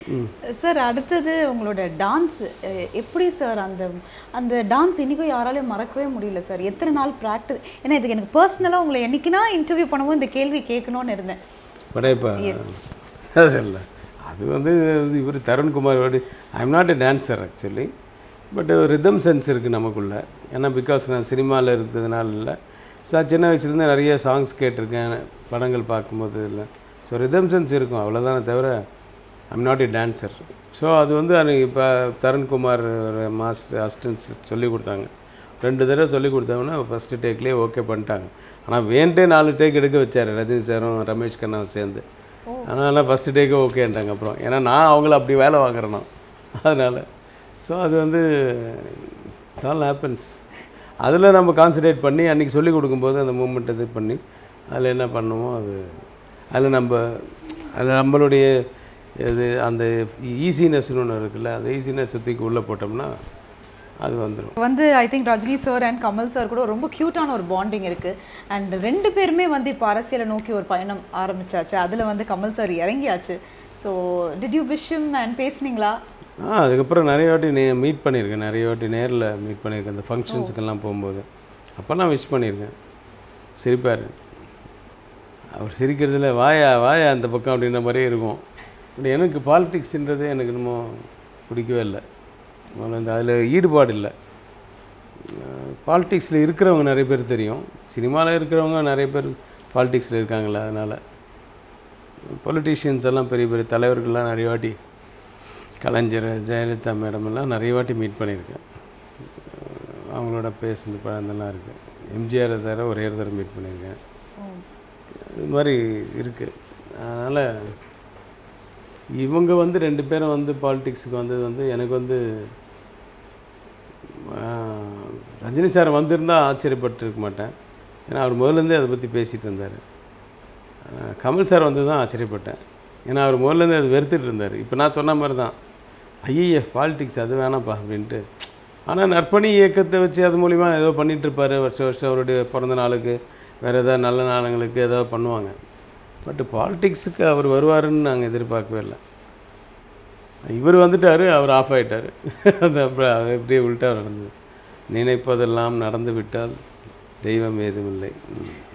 Sir அடுத்தது உங்களோட dance எப்படி சார் அந்த அந்த டான்ஸ் இன்றைக்கும் யாராலையும் மறக்கவே முடியல சார் எத்தனை நாள் ப்ராக்டிஸ் ஏன்னா இதுக்கு எனக்கு பர்சனலாக உங்களை என்னைக்குனா இன்டர்வியூ பண்ணும்போது இந்த கேள்வி கேட்கணும்னு இருந்தேன் படையப்பா அது இல்லை அது வந்து இவர் Tarunkumar I'm not a dancer actually but rhythm sense இருக்குது நமக்குள்ள ஏன்னா பிகாஸ் நான் சினிமாவில் இருந்ததுனால இல்லை சார் சின்ன வயசுலேருந்து நிறைய சாங்ஸ் கேட்டிருக்கேன் படங்கள் பார்க்கும்போது இல்லை ஸோ ரிதம் சென்ஸ் இருக்கும் அவ்வளோதானே தவிர I'm not a dancer so அது வந்து அன்னைக்கு இப்போ தருண்குமார் மாஸ்டர் அசிஸ்டன்ஸ் சொல்லி கொடுத்தாங்க ரெண்டு தடவை சொல்லி கொடுத்தாங்கன்னா ஃபஸ்ட்டு டேக்லேயே ஓகே பண்ணிட்டாங்க ஆனால் வேண்டே நாலு டேக் எடுக்க வச்சார் ரஜினி சாரும் ரமேஷ் கண்ணாவும் சேர்ந்து அதனால ஃபஸ்ட்டு டேக்கே ஓகேன்ட்டாங்க அப்புறம் ஏன்னா நான் அவங்கள அப்படி வேலை வாங்குறேன் நான் அதனால் ஸோ அது வந்து ஆல் ஹேப்பன்ஸ் அதில் நம்ம கான்சன்ட்ரேட் பண்ணி அன்றைக்கி சொல்லி கொடுக்கும்போது அந்த மூமெண்ட் இது பண்ணி அதில் என்ன பண்ணுமோ அது அதில் நம்ம அதில் நம்மளுடைய இது அந்த ஈஸினஸ்னு ஒன்று இருக்குல்ல அந்த ஈஸினஸ் தூக்கி உள்ளே போட்டோம்னா அது வந்துடும் வந்து I think Rajini sir and Kamal sir கூட ரொம்ப க்யூட்டான ஒரு பாண்டிங் இருக்கு அண்ட் ரெண்டு பேருமே வந்து இப்போ அரசியலை நோக்கி ஒரு பயணம் ஆரம்பிச்சாச்சு அதில் வந்து கமல் சார் இறங்கியாச்சு so did you wish him and பேசுனீங்களா ஆ அதுக்கப்புறம் நிறைய வாட்டி நே மீட் பண்ணியிருக்கேன் நிறைய வாட்டி நேரில் மீட் பண்ணியிருக்கேன் இந்த ஃபங்க்ஷன்ஸுக்கெல்லாம் போகும்போது அப்போல்லாம் விஷ் பண்ணியிருக்கேன் சிரிப்பார் அவர் சிரிக்கிறதுல வாயா வாயா அந்த பக்கம் அப்படின்ற மாதிரியே இருக்கும் பட் எனக்கு பாலிடிக்ஸ்ன்றதே எனக்கு இன்னமும் பிடிக்கவே இல்லை முதல்ல இந்த அதில் ஈடுபாடு இல்லை பாலிடிக்ஸில் இருக்கிறவங்க நிறைய பேர் தெரியும் சினிமாவில் இருக்கிறவங்க நிறைய பேர் பாலிடிக்ஸில் இருக்காங்களே அதனால் பொலிட்டீஷியன்ஸ் எல்லாம் பெரிய பெரிய தலைவர்கள்லாம் நிறைய வாட்டி கலைஞர் ஜெயலலிதா மேடம் எல்லாம் நிறைய வாட்டி மீட் பண்ணியிருக்கேன் அவங்களோட பேசுன பழந்தெல்லாம் இருக்குது எம்ஜிஆர் தவிர ஒரே ஒரு தடவை மீட் பண்ணியிருக்கேன் இது மாதிரி இருக்குது அதனால் இவங்க வந்து ரெண்டு பேரும் வந்து பாலிடிக்ஸுக்கு வந்தது வந்து எனக்கு வந்து ஆஹ், ரஜினி சார் வந்திருந்தால் ஆச்சரியப்பட்டிருக்க மாட்டேன் ஏன்னா அவர் முதல்லேருந்தே அதை பற்றி பேசிகிட்டு இருந்தார் ஆஹ், கமல் சார் வந்து தான் ஆச்சரியப்பட்டேன் ஏன்னா அவர் முதல்லேருந்தே அது வெறுத்துட்டு இருந்தார் இப்போ நான் சொன்ன மாதிரி தான் ஐய பாலிடிக்ஸ் அது வேணாம்ப்பா அப்படின்ட்டு ஆனால் நற்பணி இயக்கத்தை வச்சு அது மூலிமா ஏதோ பண்ணிட்டு இருப்பாரு வருஷம் வருஷம் அவருடைய பிறந்த நாளுக்கு வேறு ஏதாவது நல்ல நாளுங்களுக்கு ஏதோ பண்ணுவாங்க பட் பாலிடிக்ஸுக்கு அவர் வருவாருன்னு நாங்கள் எதிர்பார்க்கவே இல்லை இவர் வந்துட்டார் அவர் ஆஃப் ஆயிட்டாரு அது அப்புறம் அது எப்படியே உள்ட்டா நடந்தது நினைப்பதெல்லாம் நடந்து விட்டால் தெய்வம் ஏதுமில்லை ம்.